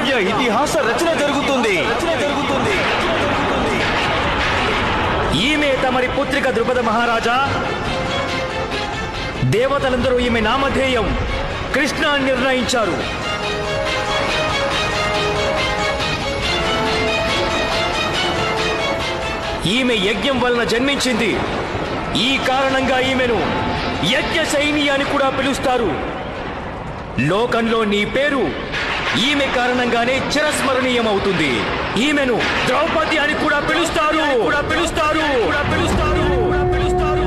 భవ్య ఇతిహాస రచన జరుగుతుంది జరుగుతుంది ఈమె తమరి పుత్రిక ద్రుపద మహారాజా దేవతలందరూ ఈమె నామధేయం కృష్ణ అని నిర్ణయించారు ఈమె యజ్ఞం వలన జన్మించింది ఈ కారణంగా ఈమెను యజ్ఞ సైని అని కూడా పిలుస్తారు లోకంలో నీ పేరు ఈమె కారణంగానే చిరస్మరణీయమవుతుంది ఈమెను ద్రౌపది అని కూడా పిలుస్తారు కూడా పిలుస్తారు కూడా పిలుస్తారు కూడా పిలుస్తారు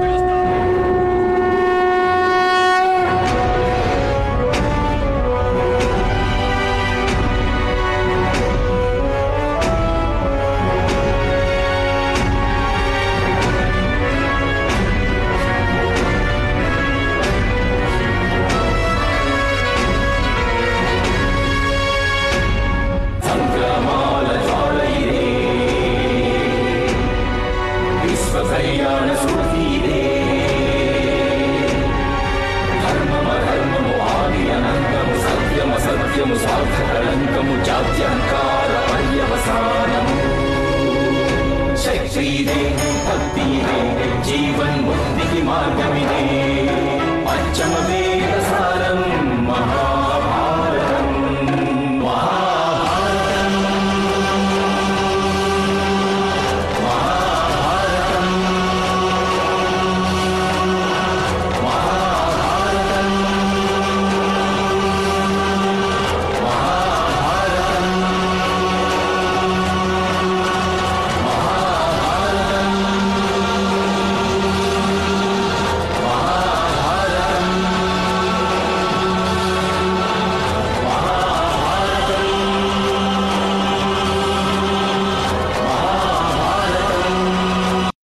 విశ్వకళ్యాణ స్మృతిదే ధర్మమధర్మము ఆది అనంతము సత్యమ సత్యము సార్థకలంకము జాత్యంకార పర్యవసానము శక్తిదే భక్తిదే జీవన్ముక్తికి మార్గమిదే పంచమవే